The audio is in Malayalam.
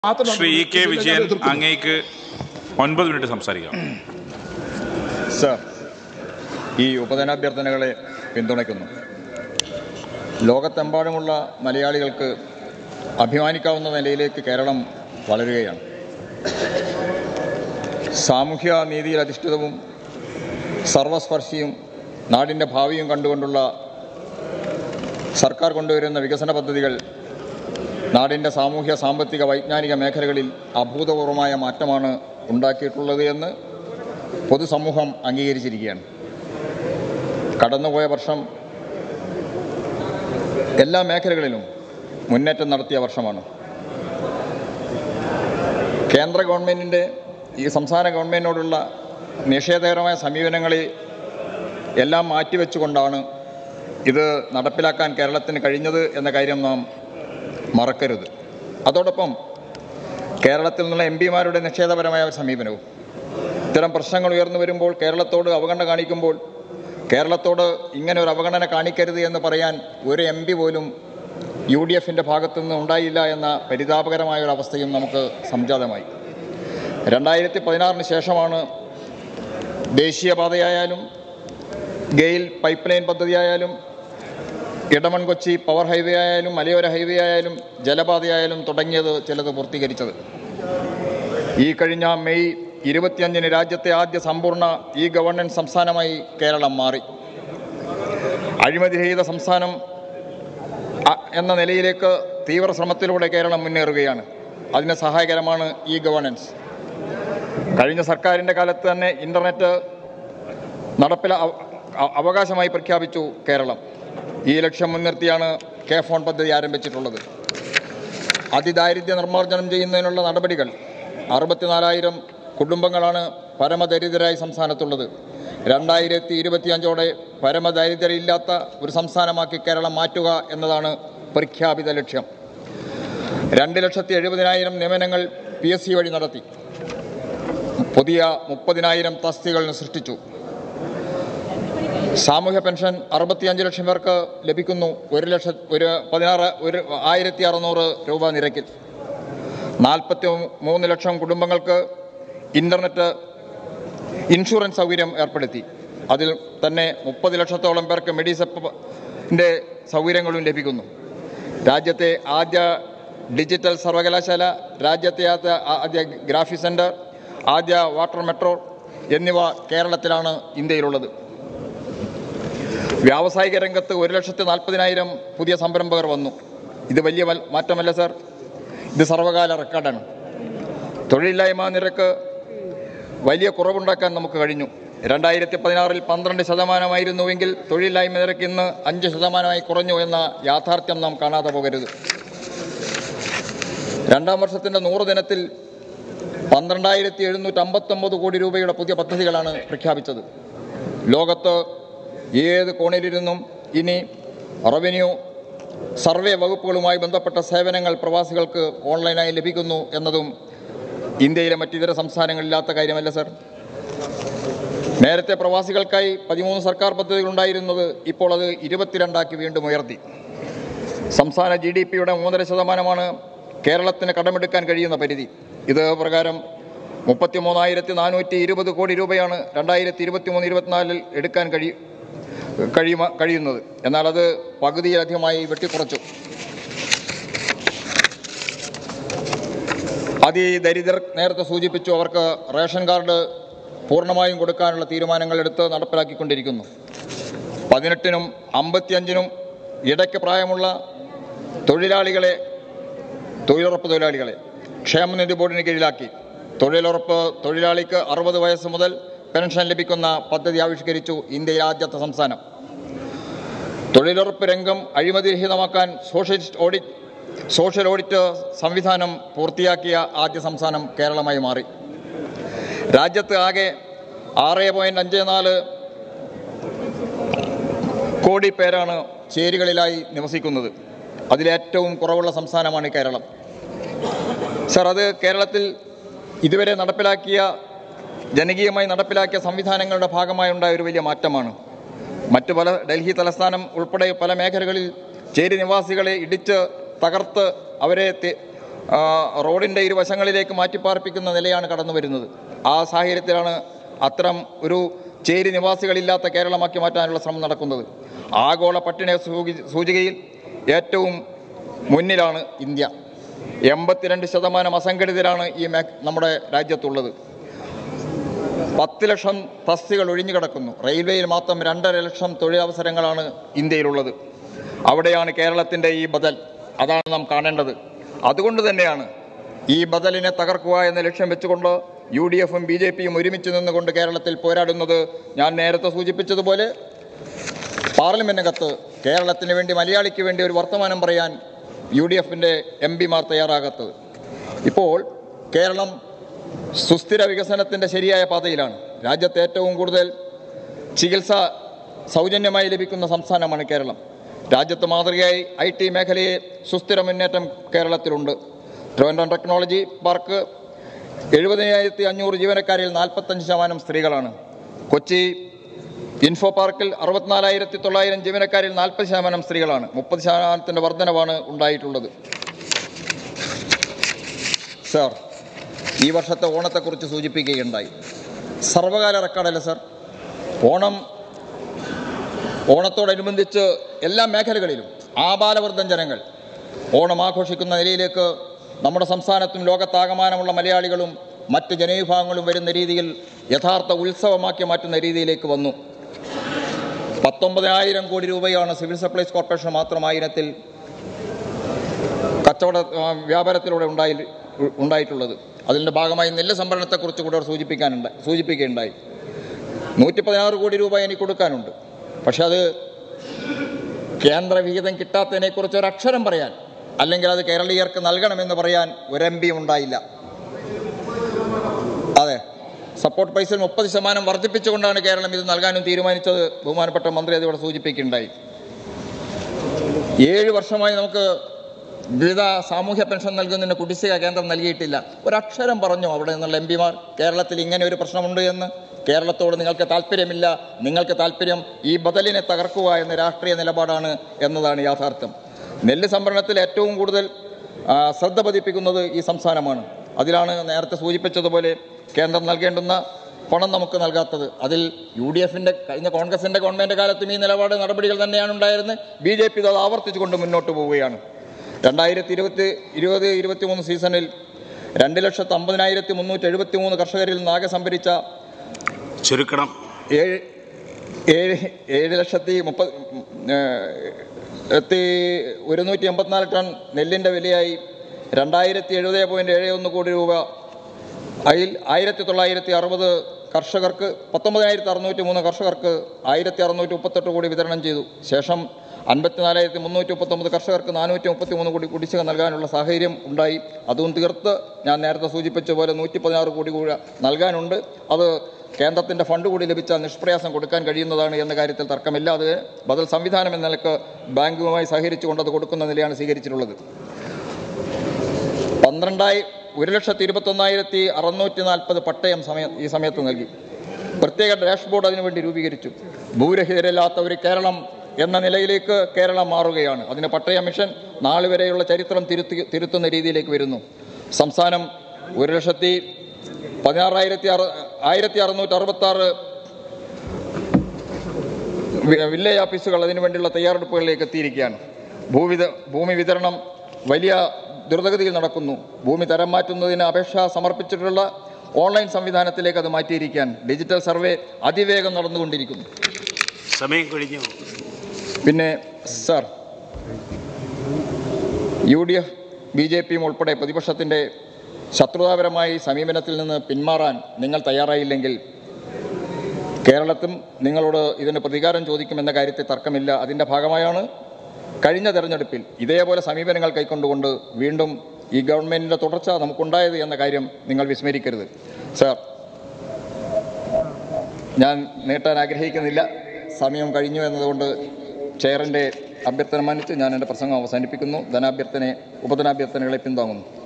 മാത്രമാണ് ശ്രീ ഇ കെ ഇതിനെ ഞാൻ വിജയൻ എതിർക്കുന്നു. അങ്ങേക്ക് ഒൻപത് മിനിറ്റ് സംസാരിക്കാം സർ ഈ ഉപധനാഭ്യർത്ഥനകളെ പിന്തുണയ്ക്കുന്നു ലോകത്തെമ്പാടുമുള്ള മലയാളികൾക്ക് അഭിമാനിക്കാവുന്ന നിലയിലേക്ക് കേരളം വളരുകയാണ് സാമൂഹ്യ നീതിയിൽ അധിഷ്ഠിതവും സർവസ്പർശിയും നാടിൻ്റെ ഭാവിയും കണ്ടുകൊണ്ടുള്ള സർക്കാർ കൊണ്ടുവരുന്ന വികസന പദ്ധതികൾ നാടിൻ്റെ സാമൂഹ്യ സാമ്പത്തിക വൈജ്ഞാനിക മേഖലകളിൽ അഭൂതപൂർവമായ മാറ്റമാണ് ഉണ്ടാക്കിയിട്ടുള്ളത് എന്ന് പൊതുസമൂഹം അംഗീകരിച്ചിരിക്കുകയാണ് കടന്നുപോയ വർഷം എല്ലാ മേഖലകളിലും മുന്നേറ്റം നടത്തിയ വർഷമാണ് കേന്ദ്ര ഗവൺമെൻറ്റിൻ്റെ ഈ സംസ്ഥാന ഗവൺമെൻറ്റിനോടുള്ള നിഷേധകരമായ സമീപനങ്ങളെ എല്ലാം മാറ്റിവെച്ചുകൊണ്ടാണ് ഇത് നടപ്പിലാക്കാൻ കേരളത്തിന് കഴിഞ്ഞത് എന്ന കാര്യം നാം മറക്കരുത് അതോടൊപ്പം കേരളത്തിൽ നിന്നുള്ള എം പിമാരുടെ നിഷേധപരമായ സമീപനവും ഇത്തരം പ്രശ്നങ്ങൾ ഉയർന്നു വരുമ്പോൾ കേരളത്തോട് അവഗണന കാണിക്കുമ്പോൾ കേരളത്തോട് ഇങ്ങനെ ഒരു അവഗണന കാണിക്കരുത് എന്ന് പറയാൻ ഒരു എം പി പോലും യു ഡി എഫിൻ്റെ ഭാഗത്തുനിന്ന് ഉണ്ടായില്ല എന്ന പരിതാപകരമായ ഒരു അവസ്ഥയും നമുക്ക് സംജാതമായി രണ്ടായിരത്തി പതിനാറിന് ശേഷമാണ് ദേശീയപാതയായാലും ഗെയിൽ പൈപ്പ് ലൈൻ പദ്ധതിയായാലും ഇടമൺ കൊച്ചി പവർ ഹൈവേ ആയാലും മലയോര ഹൈവേ ആയാലും ജലപാതയായാലും തുടങ്ങിയത് ചിലത് പൂർത്തീകരിച്ചത് ഈ കഴിഞ്ഞ മെയ് ഇരുപത്തിയഞ്ചിന് രാജ്യത്തെ ആദ്യ സമ്പൂർണ്ണ ഇ ഗവർണൻസ് സംസ്ഥാനമായി കേരളം മാറി അഴിമതിരഹിത സംസ്ഥാനം അ- എന്ന നിലയിലേക്ക് തീവ്ര ശ്രമത്തിലൂടെ കേരളം മുന്നേറുകയാണ് അതിന് സഹായകരമാണ് ഇ ഗവർണൻസ് കഴിഞ്ഞ സർക്കാരിൻ്റെ കാലത്ത് തന്നെ ഇൻ്റർനെറ്റ് നടപ്പില അവ- അ- അവകാശമായി പ്രഖ്യാപിച്ചു കേരളം ഈ ലക്ഷ്യം മുൻനിർത്തിയാണ് കെ ഫോൺ പദ്ധതി ആരംഭിച്ചിട്ടുള്ളത് അതിദാരിദ്ര്യ നിർമ്മാർജ്ജനം ചെയ്യുന്നതിനുള്ള നടപടികൾ അറുപത്തിനാലായിരം കുടുംബങ്ങളാണ് പരമദരിദ്രരായി സംസ്ഥാനത്തുള്ളത് രണ്ടായിരത്തി ഇരുപത്തിയഞ്ചോടെ പരമദരിദ്രരില്ലാത്ത ഒരു സംസ്ഥാനമാക്കി കേരളം മാറ്റുക എന്നതാണ് പ്രഖ്യാപിത ലക്ഷ്യം രണ്ട് ലക്ഷത്തി എഴുപതിനായിരം നിയമനങ്ങൾ പി എസ് സി വഴി നടത്തി പുതിയ മുപ്പതിനായിരം തസ്തികൾ സൃഷ്ടിച്ചു സാമൂഹ്യ പെൻഷൻ അറുപത്തിയഞ്ച് ലക്ഷം പേർക്ക് ലഭിക്കുന്നു ഒരു ലക്ഷ ഒരു പതിനാറ് ഒരു ആയിരത്തി അറുന്നൂറ് രൂപ നിരക്കിൽ നാൽപ്പത്തി മൂന്ന് ലക്ഷം കുടുംബങ്ങൾക്ക് ഇൻ്റർനെറ്റ് ഇൻഷുറൻസ് സൗകര്യം ഏർപ്പെടുത്തി അതിൽ തന്നെ മുപ്പത് ലക്ഷത്തോളം പേർക്ക് മെഡിസെപ്പിൻ്റെ സൗകര്യങ്ങളും ലഭിക്കുന്നു രാജ്യത്തെ ആദ്യ ഡിജിറ്റൽ സർവകലാശാല രാജ്യത്തെ ആദ്യ ആദ്യ ഗ്രാഫിക് സെൻറ്റർ ആദ്യ വാട്ടർ മെട്രോ എന്നിവ കേരളത്തിലാണ് ഇന്ത്യയിലുള്ളത് വ്യാവസായിക രംഗത്ത് ഒരു ലക്ഷത്തി നാൽപ്പതിനായിരം പുതിയ സംരംഭകർ വന്നു ഇത് വലിയ വൽ- മാറ്റമല്ല സർ ഇത് സർവകാല റെക്കോർഡാണ് തൊഴിലില്ലായ്മ നിരക്ക് വലിയ കുറവുണ്ടാക്കാൻ നമുക്ക് കഴിഞ്ഞു രണ്ടായിരത്തി പതിനാറിൽ പന്ത്രണ്ട് ശതമാനമായിരുന്നുവെങ്കിൽ തൊഴിലില്ലായ്മ നിരക്ക് ഇന്ന് അഞ്ച് ശതമാനമായി കുറഞ്ഞു എന്ന യാഥാർത്ഥ്യം നാം കാണാതെ പോകരുത് രണ്ടാം വർഷത്തിൻ്റെ നൂറ് ദിനത്തിൽ പന്ത്രണ്ടായിരത്തി എഴുന്നൂറ്റി അമ്പത്തൊമ്പത് കോടി രൂപയുടെ പുതിയ പദ്ധതികളാണ് പ്രഖ്യാപിച്ചത് ലോകത്ത് ഏത് കോണിലിരുന്നും ഇനി റവന്യൂ സർവേ വകുപ്പുകളുമായി ബന്ധപ്പെട്ട സേവനങ്ങൾ പ്രവാസികൾക്ക് ഓൺലൈനായി ലഭിക്കുന്നു എന്നതും ഇന്ത്യയിലെ മറ്റിതര സംസ്ഥാനങ്ങളില്ലാത്ത കാര്യമല്ല സർ നേരത്തെ പ്രവാസികൾക്കായി പതിമൂന്ന് സർക്കാർ പദ്ധതികളുണ്ടായിരുന്നത് ഇപ്പോൾ അത് ഇരുപത്തിരണ്ടാക്കി വീണ്ടും ഉയർത്തി സംസ്ഥാന ജി ഡി പിയുടെ മൂന്നര ശതമാനമാണ് കേരളത്തിന് കടമെടുക്കാൻ കഴിയുന്ന പരിധി ഇത് പ്രകാരം മുപ്പത്തി മൂന്നായിരത്തി നാനൂറ്റി ഇരുപത് കോടി രൂപയാണ് രണ്ടായിരത്തി ഇരുപത്തി മൂന്ന് ഇരുപത്തിനാലിൽ എടുക്കാൻ കഴി കഴിയുമ കഴിയുന്നത് എന്നാൽ അത് പകുതിയിലധികമായി വെട്ടിക്കുറച്ചു അതിദരിദ്രർ നേരത്തെ സൂചിപ്പിച്ചു അവർക്ക് റേഷൻ കാർഡ് പൂർണ്ണമായും കൊടുക്കാനുള്ള തീരുമാനങ്ങൾ എടുത്ത് നടപ്പിലാക്കിക്കൊണ്ടിരിക്കുന്നു പതിനെട്ടിനും അമ്പത്തിയഞ്ചിനും ഇടയ്ക്ക് പ്രായമുള്ള തൊഴിലാളികളെ തൊഴിലുറപ്പ് തൊഴിലാളികളെ ക്ഷേമനിധി ബോർഡിന് കീഴിലാക്കി തൊഴിലുറപ്പ് തൊഴിലാളിക്ക് അറുപത് വയസ്സ് മുതൽ പെൻഷൻ ലഭിക്കുന്ന പദ്ധതി ആവിഷ്കരിച്ചു ഇന്ത്യയിലെ ആദ്യത്തെ സംസ്ഥാനം തൊഴിലുറപ്പ് രംഗം അഴിമതിരഹിതമാക്കാൻ സോഷ്യലിസ്റ്റ് ഓഡിറ്റ് സോഷ്യൽ ഓഡിറ്റ് സംവിധാനം പൂർത്തിയാക്കിയ ആദ്യ സംസ്ഥാനം കേരളമായി മാറി രാജ്യത്ത് ആകെ ആറ് പോയിൻറ്റ് അഞ്ച് നാല് കോടി പേരാണ് ചേരികളിലായി നിവസിക്കുന്നത് അതിലേറ്റവും കുറവുള്ള സംസ്ഥാനമാണ് ഈ കേരളം സർ അത് കേരളത്തിൽ ഇതുവരെ നടപ്പിലാക്കിയ ജനകീയമായി നടപ്പിലാക്കിയ സംവിധാനങ്ങളുടെ ഭാഗമായി ഉണ്ടായ ഒരു വലിയ മാറ്റമാണ് മറ്റു പല ഡൽഹി തലസ്ഥാനം ഉൾപ്പെടെ പല മേഖലകളിൽ ചേരി നിവാസികളെ ഇടിച്ച് തകർത്ത് അവരെ തെ- ആ, റോഡിൻ്റെ ഇരുവശങ്ങളിലേക്ക് മാറ്റിപ്പാർപ്പിക്കുന്ന നിലയാണ് കടന്നു വരുന്നത് ആ സാഹചര്യത്തിലാണ് അത്തരം ഒരു ചേരി നിവാസികളില്ലാത്ത കേരളമാക്കി മാറ്റാനുള്ള ശ്രമം നടക്കുന്നത് ആഗോള പട്ടിണി സൂചി- സൂചികയിൽ ഏറ്റവും മുന്നിലാണ് ഇന്ത്യ എൺപത്തിരണ്ട് ശതമാനം അസംഘടിതരാണ് ഈ മേ നമ്മുടെ രാജ്യത്തുള്ളത് പത്ത് ലക്ഷം തസ്തികൾ ഒഴിഞ്ഞു കിടക്കുന്നു റെയിൽവേയിൽ മാത്രം രണ്ടര ലക്ഷം തൊഴിലവസരങ്ങളാണ് ഇന്ത്യയിലുള്ളത് അവിടെയാണ് കേരളത്തിൻ്റെ ഈ ബദൽ അതാണ് നാം കാണേണ്ടത് അതുകൊണ്ട് തന്നെയാണ് ഈ ബദലിനെ തകർക്കുക എന്ന ലക്ഷ്യം വെച്ചുകൊണ്ട് യു ഡി എഫും ബി ജെ പിയും ഒരുമിച്ച് നിന്നുകൊണ്ട് കേരളത്തിൽ പോരാടുന്നത് ഞാൻ നേരത്തെ സൂചിപ്പിച്ചതുപോലെ പാർലമെൻറ്റിനകത്ത് കേരളത്തിന് വേണ്ടി മലയാളിക്ക് വേണ്ടി ഒരു വർത്തമാനം പറയാൻ യു ഡി എഫിൻ്റെ എം പിമാർ തയ്യാറാകാത്തത് ഇപ്പോൾ കേരളം സുസ്ഥിര വികസനത്തിൻ്റെ ശരിയായ പാതയിലാണ് രാജ്യത്ത് ഏറ്റവും കൂടുതൽ ചികിത്സ സൗജന്യമായി ലഭിക്കുന്ന സംസ്ഥാനമാണ് കേരളം രാജ്യത്ത് മാതൃകയായി ഐ ടി മേഖലയെ സുസ്ഥിര മുന്നേറ്റം കേരളത്തിലുണ്ട് ട്രിവാൻഡ്രം ടെക്നോളജി പാർക്ക് എഴുപതിനായിരത്തി അഞ്ഞൂറ് ജീവനക്കാരിൽ നാൽപ്പത്തഞ്ച് ശതമാനം സ്ത്രീകളാണ് കൊച്ചി ഇൻഫോ പാർക്കിൽ അറുപത്തിനാലായിരത്തി തൊള്ളായിരം ജീവനക്കാരിൽ നാൽപ്പത് ശതമാനം സ്ത്രീകളാണ് മുപ്പത് ശതമാനത്തിൻ്റെ വർധനവാണ് ഉണ്ടായിട്ടുള്ളത് സാർ ഈ വർഷത്തെ ഓണത്തെക്കുറിച്ച് സൂചിപ്പിക്കുകയുണ്ടായി സർവകാല റെക്കോർഡല്ല സർ ഓണം ഓണത്തോടനുബന്ധിച്ച് എല്ലാ മേഖലകളിലും ആബാലവൃദ്ധം ജനങ്ങൾ ഓണം ആഘോഷിക്കുന്ന നിലയിലേക്ക് നമ്മുടെ സംസ്ഥാനത്തും ലോകത്താകമാനമുള്ള മലയാളികളും മറ്റ് ജനവിഭാഗങ്ങളും വരുന്ന രീതിയിൽ യഥാർത്ഥ ഉത്സവമാക്കി മാറ്റുന്ന രീതിയിലേക്ക് വന്നു പത്തൊമ്പതിനായിരം കോടി രൂപയാണ് സിവിൽ സപ്ലൈസ് കോർപ്പറേഷൻ മാത്രം ആ ഇനത്തിൽ കച്ചവട ആ, വ്യാപാരത്തിലൂടെ ഉണ്ടായി ഉണ്ടായിട്ടുള്ളത് അതിൻ്റെ ഭാഗമായി നെല്ല് സംഭരണത്തെക്കുറിച്ച് കൂടെ അവർ സൂചിപ്പിക്കാനുണ്ട് സൂചിപ്പിക്കുകയുണ്ടായി നൂറ്റി പതിനാറ് കോടി രൂപ എനിക്ക് കൊടുക്കാനുണ്ട് പക്ഷെ അത് കേന്ദ്ര വിഹിതം കിട്ടാത്തതിനെക്കുറിച്ച് ഒരു അക്ഷരം പറയാൻ അല്ലെങ്കിൽ അത് കേരളീയർക്ക് നൽകണമെന്ന് പറയാൻ ഒരു എം പിയും ഉണ്ടായില്ല അതെ സപ്പോർട്ട് പൈസ മുപ്പത് ശതമാനം വർദ്ധിപ്പിച്ചുകൊണ്ടാണ് കേരളം ഇത് നൽകാനും തീരുമാനിച്ചത് ബഹുമാനപ്പെട്ട മന്ത്രി അതിവിടെ സൂചിപ്പിക്കുകയുണ്ടായി ഏഴ് വർഷമായി നമുക്ക് വിവിധ സാമൂഹ്യ പെൻഷൻ നൽകുന്നതിന് കുടിശ്ശിക കേന്ദ്രം നൽകിയിട്ടില്ല ഒരക്ഷരം പറഞ്ഞു അവിടെ നിന്നുള്ള എം പിമാർ കേരളത്തിൽ ഇങ്ങനെ ഒരു പ്രശ്നമുണ്ട് എന്ന് കേരളത്തോട് നിങ്ങൾക്ക് താല്പര്യമില്ല നിങ്ങൾക്ക് താല്പര്യം ഈ ബദലിനെ തകർക്കുക എന്ന രാഷ്ട്രീയ നിലപാടാണ് എന്നതാണ് യാഥാർത്ഥ്യം നെല്ല് സംഭരണത്തിൽ ഏറ്റവും കൂടുതൽ ആ, ശ്രദ്ധ പതിപ്പിക്കുന്നത് ഈ സംസ്ഥാനമാണ് അതിലാണ് നേരത്തെ സൂചിപ്പിച്ചതുപോലെ കേന്ദ്രം നൽകേണ്ടുന്ന പണം നമുക്ക് നൽകാത്തത് അതിൽ യു ഡി എഫിൻ്റെ കഴിഞ്ഞ കോൺഗ്രസിൻ്റെ ഗവൺമെൻറ് കാലത്തും ഈ നിലപാട് നടപടികൾ തന്നെയാണ് ഉണ്ടായിരുന്നത് ബി ജെ പി അത് ആവർത്തിച്ചുകൊണ്ട് മുന്നോട്ട് പോവുകയാണ് രണ്ടായിരത്തി ഇരുപത്തി ഇരുപത് ഇരുപത്തി മൂന്ന് സീസണിൽ രണ്ട് ലക്ഷത്തി അമ്പതിനായിരത്തി മുന്നൂറ്റി എഴുപത്തി മൂന്ന് കർഷകരിൽ നിന്ന് ആകെ സംഭരിച്ച ചുരുക്കണം ഏഴ് ഏഴ് ഏഴ് ലക്ഷത്തി മുപ്പത് എത്തി ഒരുന്നൂറ്റി എൺപത്തിനാല് ടൺ നെല്ലിൻ്റെ വിലയായി രണ്ടായിരത്തി എഴുപത് പോയിൻറ്റ് ഏഴ് ഒന്ന് കോടി രൂപ അതിൽ ആയിരത്തി തൊള്ളായിരത്തി അറുപത് കർഷകർക്ക് പത്തൊമ്പതിനായിരത്തി അറുന്നൂറ്റി മൂന്ന് കർഷകർക്ക് ആയിരത്തി അറുന്നൂറ്റി മുപ്പത്തെട്ട് കോടി വിതരണം ചെയ്തു ശേഷം അൻപത്തിനാലായിരത്തി മുന്നൂറ്റി മുപ്പത്തൊമ്പത് കർഷകർക്ക് നാനൂറ്റി മുപ്പത്തി മൂന്ന് കോടി കുടിശ്ശിക നൽകാനുള്ള സാഹചര്യം ഉണ്ടായി അതും തീർത്ത് ഞാൻ നേരത്തെ സൂചിപ്പിച്ച പോലെ നൂറ്റി പതിനാറ് കോടി കൂടി നൽകാനുണ്ട് അത് കേന്ദ്രത്തിൻ്റെ ഫണ്ട് കൂടി ലഭിച്ചാൽ നിഷ്പ്രയാസം കൊടുക്കാൻ കഴിയുന്നതാണ് എന്ന കാര്യത്തിൽ തർക്കമില്ല അത് ബദൽ സംവിധാനം എന്ന നിലക്ക് ബാങ്കുമായി സഹകരിച്ചുകൊണ്ട് അത് കൊടുക്കുന്ന നിലയാണ് സ്വീകരിച്ചിട്ടുള്ളത് പന്ത്രണ്ടായി ഒരു ലക്ഷത്തി ഇരുപത്തൊന്നായിരത്തി അറുന്നൂറ്റി നാൽപ്പത് പട്ടയം സമയ ഈ സമയത്ത് നൽകി പ്രത്യേക ഡാഷ്ബോർഡ് അതിനുവേണ്ടി രൂപീകരിച്ചു ഭൂരഹിതരില്ലാത്ത ഒരു കേരളം എന്ന നിലയിലേക്ക് കേരളം മാറുകയാണ് അതിന് പട്ടയ മിഷൻ നാളെ വരെയുള്ള ചരിത്രം തിരുത്തി തിരുത്തുന്ന രീതിയിലേക്ക് വരുന്നു സംസ്ഥാനം ഒരു ലക്ഷത്തി പതിനാറായിരത്തി അറു ആയിരത്തി അറുന്നൂറ്റി അറുപത്തി ആറ് വില്ലേജ് ഓഫീസുകൾ അതിനുവേണ്ടിയുള്ള തയ്യാറെടുപ്പുകളിലേക്ക് എത്തിയിരിക്കുകയാണ് ഭൂവിത ഭൂമി വിതരണം വലിയ ദ്രുതഗതിയിൽ നടക്കുന്നു ഭൂമി തരം മാറ്റുന്നതിന് അപേക്ഷ സമർപ്പിച്ചിട്ടുള്ള ഓൺലൈൻ സംവിധാനത്തിലേക്ക് അത് മാറ്റിയിരിക്കുകയാണ് ഡിജിറ്റൽ സർവേ അതിവേഗം നടന്നുകൊണ്ടിരിക്കുന്നു സമയം കഴിഞ്ഞു പിന്നെ sir U D F B J പിയും ഉൾപ്പെടെ പ്രതിപക്ഷത്തിൻ്റെ ശത്രുതാപരമായി സമീപനത്തിൽ നിന്ന് പിന്മാറാൻ നിങ്ങൾ തയ്യാറായില്ലെങ്കിൽ കേരളത്തിൽ നിങ്ങളോട് ഇതിന് പ്രതികാരം ചോദിക്കുമെന്ന കാര്യത്തിൽ തർക്കമില്ല അതിൻ്റെ ഭാഗമായാണ് കഴിഞ്ഞ തെരഞ്ഞെടുപ്പിൽ ഇതേപോലെ സമീപനങ്ങൾ കൈക്കൊണ്ടുകൊണ്ട് വീണ്ടും ഈ ഗവൺമെൻറ്റിൻ്റെ തുടർച്ച നമുക്കുണ്ടായത് എന്ന കാര്യം നിങ്ങൾ വിസ്മരിക്കരുത് സർ ഞാൻ നീട്ടാൻ ആഗ്രഹിക്കുന്നില്ല സമയം കഴിഞ്ഞു എന്നതുകൊണ്ട് ചെയറിൻ്റെ അഭ്യർത്ഥന മാനിച്ച് ഞാൻ എൻ്റെ പ്രസംഗം അവസാനിപ്പിക്കുന്നു ധനാഭ്യർത്ഥന ഉപധനാഭ്യർത്ഥനകളെ പിന്താങ്ങുന്നു